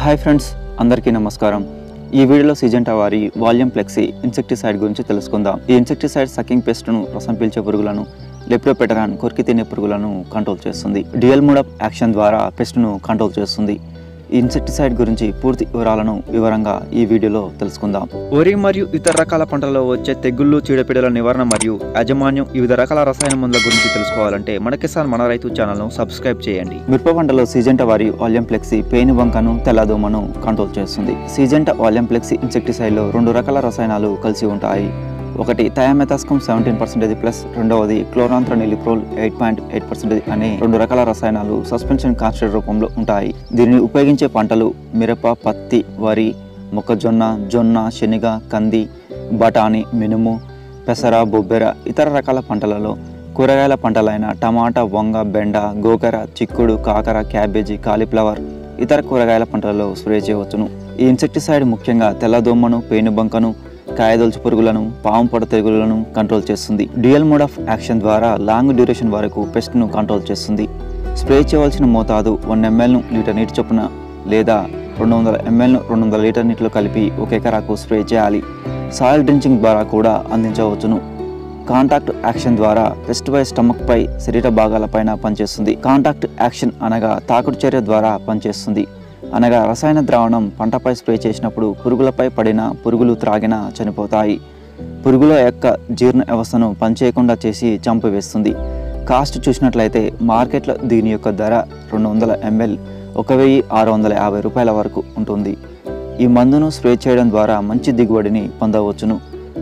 hi friends అందరికీ నమస్కారం ఈ వీడియోలో సిజెంటా వారి వాల్యూమ్ ప్లెక్సీ ఇన్సెక్టిసైడ్ గురించి తెలుసుకుందాం ఈ ఇన్సెక్టిసైడ్ సకింగ్ పెస్ట్ను రసం పీల్చే పురుగులను లెప్టోపెటరాన్ కొరికి తినే పురుగులను కంట్రోల్ చేస్తుంది డ్యూయల్ మోడ్ ఆఫ్ యాక్షన్ ద్వారా పెస్ట్ను కంట్రోల్ చేస్తుంది ఈ ఇన్సెక్టిసైడ్ గురించి పూర్తి వివరాలను వివరంగా ఈ వీడియోలో తెలుసుకుందాం వరి మరియు ఇతర రకాల పంటలలో వచ్చే తెగుళ్ళు చీడపీడల నివారణ మరియు యాజమాన్యం వివిధ రకాల రసాయన మందుల గురించి తెలుసుకోవాలంటే మన కిసాన్ మన రైతు ఛానల్ను సబ్స్క్రైబ్ చేయండి మిరప పంటలో సీజెంట వారి వాల్యూమ్ ప్లెక్సీ పేను బంకను తెల్లదోమను కంట్రోల్ చేస్తుంది సీజెంట వాల్యూమ్ ప్లెక్సీ ఇన్సెక్టిసైడ్లో రెండు రకాల రసాయనాలు కలిసి ఉంటాయి ఒకటి థయామెథాస్కం సెవెంటీన్ పర్సెంటేజ్ ప్లస్ రెండవది chlorantraniliprole eight point eight percentage అనే రెండు రకాల రసాయనాలు సస్పెన్షన్ కాన్స్టెంట్ రూపంలో ఉంటాయి దీనిని ఉపయోగించే పంటలు మిరప పత్తి వరి మొక్కజొన్న జొన్న శనగ కంది బఠానీ మినుము పెసర బొబ్బెర ఇతర రకాల పంటలలో కూరగాయల పంటలైన టమాటా వంగ బెండ గోకర చిక్కుడు కాకర క్యాబేజీ కాలీఫ్లవర్ ఇతర కూరగాయల పంటలలో స్ప్రే చేయవచ్చును ఈ ఇన్సెక్టిసైడ్ ముఖ్యంగా తెల్లదోమను పేనుబంకను కాయదొలుచు పురుగులను పాము పొడ తెగులను కంట్రోల్ చేస్తుంది డ్యూయల్ మోడ్ ఆఫ్ యాక్షన్ ద్వారా లాంగ్ డ్యూరేషన్ వరకు పెస్ట్ను కంట్రోల్ చేస్తుంది స్ప్రే చేయవలసిన మోతాదు వన్ ఎంఎల్ను లీటర్ నీటి చొప్పున లేదా రెండు వందల ఎంఎల్ను రెండు వందల లీటర్ నీటిలో కలిపి ఒక ఎకరాకు స్ప్రే చేయాలి సాయిల్ డ్రించింగ్ ద్వారా కూడా అందించవచ్చును కాంటాక్ట్ యాక్షన్ ద్వారా పెస్ట్ పై స్టమక్ పై శరీర భాగాలపైన పనిచేస్తుంది కాంటాక్ట్ యాక్షన్ అనగా తాకుడు చర్య ద్వారా పనిచేస్తుంది అనగా రసాయన ద్రావణం పంటపై స్ప్రే చేసినప్పుడు పురుగులపై పడిన పురుగులు త్రాగిన చనిపోతాయి పురుగుల యొక్క జీర్ణ వ్యవస్థను పనిచేయకుండా చేసి చంపివేస్తుంది కాస్ట్ చూసినట్లయితే మార్కెట్లో దీని యొక్క ధర రెండు వందల ఎంఎల్ ఒక వెయ్యి ఆరు వందల యాభై రూపాయల వరకు ఉంటుంది ఈ మందును స్ప్రే చేయడం ద్వారా మంచి దిగుబడిని పొందవచ్చును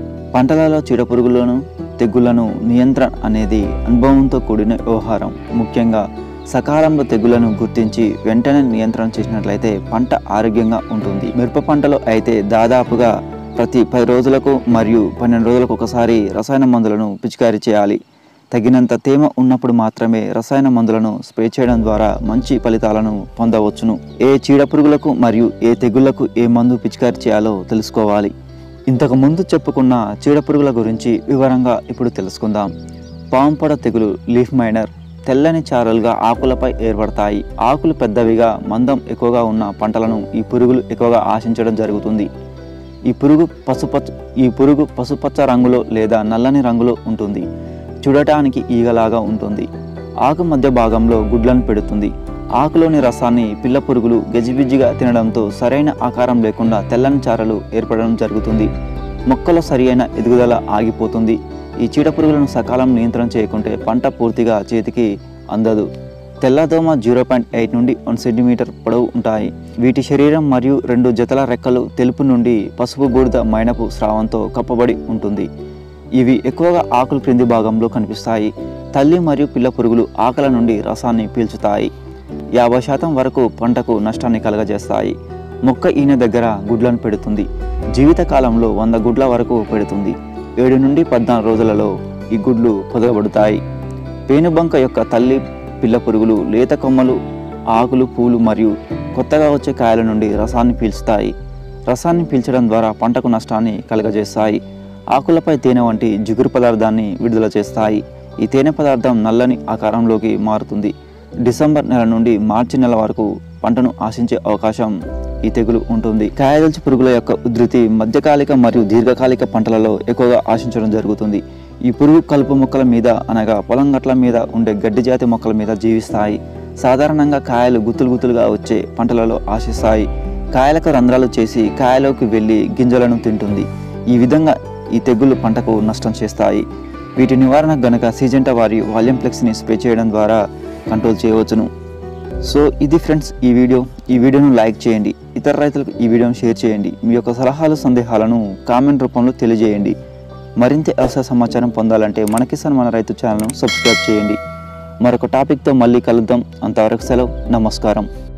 పంటలలో చీడపురుగులను తెగుళ్లను నియంత్రణ అనేది అనుభవంతో కూడిన వ్యవహారం ముఖ్యంగా సకాలంలో తెగుళ్లను గుర్తించి వెంటనే నియంత్రణ చేసినట్లయితే పంట ఆరోగ్యంగా ఉంటుంది మిరప పంటలో అయితే దాదాపుగా ప్రతి పది రోజులకు మరియు పన్నెండు రోజులకు ఒకసారి రసాయన మందులను పిచికారీ చేయాలి తగినంత తేమ ఉన్నప్పుడు మాత్రమే రసాయన మందులను స్ప్రే చేయడం ద్వారా మంచి ఫలితాలను పొందవచ్చును ఏ చీడపురుగులకు మరియు ఏ తెగుళ్లకు ఏ మందు పిచికారీ చేయాలో తెలుసుకోవాలి ఇంతకు ముందు చెప్పుకున్న చీడపురుగుల గురించి వివరంగా ఇప్పుడు తెలుసుకుందాం పాంపొడ తెగులు లీఫ్ మైనర్ తెల్లని చారలుగా ఆకులపై ఏర్పడతాయి ఆకులు పెద్దవిగా మందం ఎక్కువగా ఉన్న పంటలను ఈ పురుగులు ఎక్కువగా ఆశించడం జరుగుతుంది ఈ పురుగు పసుపచ్చ ఈ పురుగు పసుపచ్చ రంగులో లేదా నల్లని రంగులో ఉంటుంది చూడటానికి ఈగలాగా ఉంటుంది ఆకు మధ్య భాగంలో గుడ్లను పెడుతుంది ఆకులోని రసాన్ని పిల్ల పురుగులు గజిబిజిగా తినడంతో సరైన ఆకారం లేకుండా తెల్లని చారలు ఏర్పడడం జరుగుతుంది మొక్కలో సరియైన ఎదుగుదల ఆగిపోతుంది ఈ చీడపురుగులను సకాలం నియంత్రణ చేయకుంటే పంట పూర్తిగా చేతికి అందదు తెల్లదోమ జీరో పాయింట్ ఎయిట్ నుండి వన్ సెంటీమీటర్ పొడవు ఉంటాయి వీటి శరీరం మరియు రెండు జతల రెక్కలు తెలుపు నుండి పసుపు బూడిద మైనపు స్రావంతో కప్పబడి ఉంటుంది ఇవి ఎక్కువగా ఆకులు క్రింది భాగంలో కనిపిస్తాయి తల్లి మరియు పిల్ల పురుగులు ఆకల నుండి రసాన్ని పీల్చుతాయి యాభై శాతం వరకు పంటకు నష్టాన్ని కలగజేస్తాయి మొక్క ఈయన దగ్గర గుడ్లను పెడుతుంది జీవితకాలంలో వంద గుడ్ల వరకు పెడుతుంది ఏడు నుండి పద్నాలుగు రోజులలో ఈ గుడ్లు పొదగబడతాయి పేనుబంక యొక్క తల్లి పిల్ల పురుగులు లేత కొమ్మలు ఆకులు పూలు మరియు కొత్తగా వచ్చే కాయల నుండి రసాన్ని పీల్చుతాయి రసాన్ని పీల్చడం ద్వారా పంటకు నష్టాన్ని కలుగజేస్తాయి ఆకులపై తేనె వంటి జిగురు పదార్థాన్ని విడుదల చేస్తాయి ఈ తేనె పదార్థం నల్లని ఆకారంలోకి మారుతుంది డిసెంబర్ నెల నుండి మార్చి నెల వరకు పంటను ఆశించే అవకాశం ఈ తెగులు ఉంటుంది కాయదల్చి పురుగుల యొక్క ఉధృతి మధ్యకాలిక మరియు దీర్ఘకాలిక పంటలలో ఎక్కువగా ఆశించడం జరుగుతుంది ఈ పురుగు కలుపు మొక్కల మీద అనగా పొలం గట్ల మీద ఉండే గడ్డి జాతి మొక్కల మీద జీవిస్తాయి సాధారణంగా కాయలు గుత్తులు గుత్తులుగా వచ్చే పంటలలో ఆశిస్తాయి కాయలకు రంధ్రాలు చేసి కాయలోకి వెళ్ళి గింజలను తింటుంది ఈ విధంగా ఈ తెగుళ్ళు పంటకు నష్టం చేస్తాయి వీటి నివారణ గనక సీజెంటా వారి వాల్యూమ్ ఫ్లెక్స్ని స్ప్రే చేయడం ద్వారా కంట్రోల్ చేయవచ్చును సో ఇది ఫ్రెండ్స్ ఈ వీడియో ఈ వీడియోను లైక్ చేయండి ఇతర రైతులకు ఈ వీడియోను షేర్ చేయండి మీ యొక్క సలహాలు సందేహాలను కామెంట్ రూపంలో తెలియజేయండి మరింత వ్యవసాయ సమాచారం పొందాలంటే మన కిసాన్ మన రైతు ఛానల్ను సబ్స్క్రైబ్ చేయండి మరొక టాపిక్తో మళ్ళీ కలుద్దాం అంతవరకు సెలవు నమస్కారం